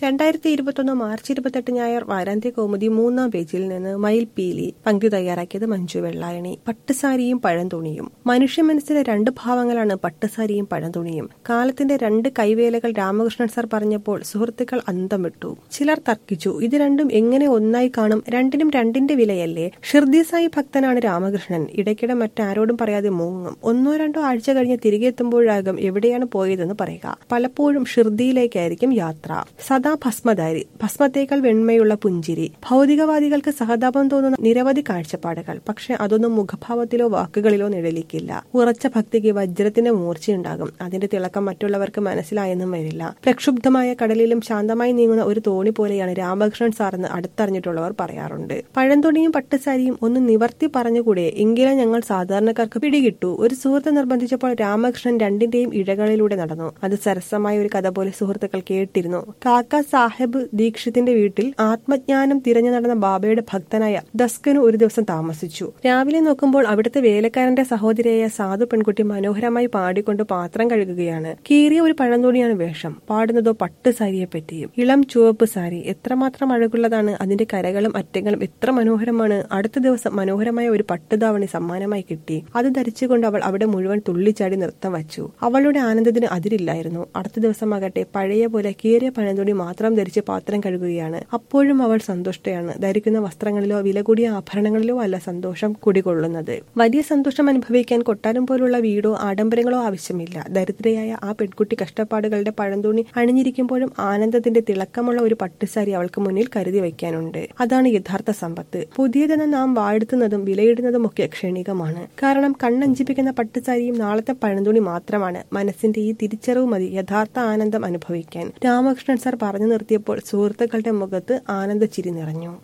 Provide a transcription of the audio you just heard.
രണ്ടായിരത്തി ഇരുപത്തൊന്ന് മാർച്ച് ഇരുപത്തെട്ട് ഞായർ വാരാന്ത്യ കൗമുദി മൂന്നാം പേജിൽ നിന്ന് മയിൽ പീലി പങ്ക്തി തയ്യാറാക്കിയത് മഞ്ജു വെള്ളായണി പട്ടുസാരിയും പഴംതുണിയും മനുഷ്യ മനസ്സിലെ രണ്ട് ഭാവങ്ങളാണ് പട്ടുസാരിയും പഴംതുണിയും കാലത്തിന്റെ രണ്ട് കൈവേലകൾ രാമകൃഷ്ണൻ സാർ പറഞ്ഞപ്പോൾ സുഹൃത്തുക്കൾ അന്തം വിട്ടു ചിലർ തർക്കിച്ചു ഇത് രണ്ടും എങ്ങനെ ഒന്നായി കാണും രണ്ടിനും രണ്ടിന്റെ വിലയല്ലേ ഷിർദിസായി ഭക്തനാണ് രാമകൃഷ്ണൻ ഇടയ്ക്കിടെ മറ്റാരോടും പറയാതെ മൂങ്ങും ഒന്നോ രണ്ടോ ആഴ്ച കഴിഞ്ഞ് തിരികെ എത്തുമ്പോഴാകും എവിടെയാണ് പോയതെന്ന് പറയുക പലപ്പോഴും ഷിർദിയിലേക്കായിരിക്കും യാത്ര സദാ ഭസ്മധാരി ഭസ്മത്തേക്കാൾ വെണ്മയുള്ള പുഞ്ചിരി ഭൗതികവാദികൾക്ക് സഹതാപം തോന്നുന്ന നിരവധി കാഴ്ചപ്പാടുകൾ പക്ഷെ അതൊന്നും മുഖഭാവത്തിലോ വാക്കുകളിലോ നിഴലിക്കില്ല ഉറച്ച ഭക്തിക്ക് വജ്രത്തിന്റെ മൂർച്ചയുണ്ടാകും അതിന്റെ തിളക്കം മറ്റുള്ളവർക്ക് മനസ്സിലായെന്നും വരില്ല പ്രക്ഷുബ്ധമായ കടലിലും ശാന്തമായി നീങ്ങുന്ന ഒരു തോണി പോലെയാണ് രാമകൃഷ്ണൻ സാറെന്ന് അടുത്തറിഞ്ഞിട്ടുള്ളവർ പറയാറുണ്ട് പഴന്തുണിയും പട്ടുസാരിയും ഒന്ന് നിവർത്തി പറഞ്ഞുകൂടെ എങ്കിലും ഞങ്ങൾ സാധാരണക്കാർക്ക് പിടികിട്ടു ഒരു സുഹൃത്ത് നിർബന്ധിച്ചപ്പോൾ രാമകൃഷ്ണൻ രണ്ടിന്റെയും ഇഴകളിലൂടെ നടന്നു അത് സരസമായ ഒരു കഥ പോലെ സുഹൃത്തുക്കൾ കേട്ടിരുന്നു കാക്ക സാഹിബ് ദീക്ഷിത്തിന്റെ വീട്ടിൽ ആത്മജ്ഞാനം തിരഞ്ഞു നടന്ന ബാബയുടെ ഭക്തനായ ദസ്കനു ഒരു ദിവസം താമസിച്ചു രാവിലെ നോക്കുമ്പോൾ അവിടുത്തെ വേലക്കാരന്റെ സഹോദരിയായ സാധു പെൺകുട്ടി മനോഹരമായി പാടിക്കൊണ്ട് പാത്രം കഴുകുകയാണ് കീറിയ ഒരു പഴന്തോണിയാണ് വേഷം പാടുന്നതോ പട്ട് സാരിയെ പറ്റിയും ഇളം ചുവപ്പ് സാരി എത്രമാത്രം അഴകുള്ളതാണ് അതിന്റെ കരകളും അറ്റങ്ങളും എത്ര മനോഹരമാണ് അടുത്ത ദിവസം മനോഹരമായ ഒരു പട്ടുധാവണി സമ്മാനമായി കിട്ടി അത് ധരിച്ചുകൊണ്ട് അവൾ അവിടെ മുഴുവൻ തുള്ളിച്ചാടി നൃത്തം വച്ചു അവളുടെ ആനന്ദത്തിന് അതിരില്ലായിരുന്നു അടുത്ത ദിവസമാകട്ടെ പഴയ പോലെ കീറിയ പഴന്തുണി മാത്രം ധരിച്ച് പാത്രം കഴുകുകയാണ് അപ്പോഴും അവൾ സന്തുഷ്ടയാണ് ധരിക്കുന്ന വസ്ത്രങ്ങളിലോ വില കൂടിയ ആഭരണങ്ങളിലോ അല്ല സന്തോഷം കുടികൊള്ളുന്നത് വലിയ സന്തോഷം അനുഭവിക്കാൻ കൊട്ടാരം പോലുള്ള വീടോ ആഡംബരങ്ങളോ ആവശ്യമില്ല ദരിദ്രയായ ആ പെൺകുട്ടി കഷ്ടപ്പാടുകളുടെ പഴന്തുണി അണിഞ്ഞിരിക്കുമ്പോഴും ആനന്ദത്തിന്റെ തിളക്കമുള്ള ഒരു പട്ടുസാരി അവൾക്ക് മുന്നിൽ കരുതി വയ്ക്കാനുണ്ട് അതാണ് യഥാർത്ഥ സമ്പത്ത് പുതിയതെന്ന് നാം വാഴ്ത്തുന്നതും വിലയിടുന്നതും ഒക്കെ ക്ഷണികമാണ് കാരണം കണ്ണഞ്ചിപ്പിക്കുന്ന പട്ടുസാരിയും നാളത്തെ പഴന്തുണി മാത്രമാണ് മനസ്സിന്റെ ഈ തിരിച്ചറിവ് മതി യഥാർത്ഥ ആനന്ദം അനുഭവിക്കാൻ രാമകൃഷ്ണൻ സാർ പറഞ്ഞു നിർത്തിയപ്പോൾ സുഹൃത്തുക്കളുടെ മുഖത്ത് ആനന്ദ ചിരി നിറഞ്ഞു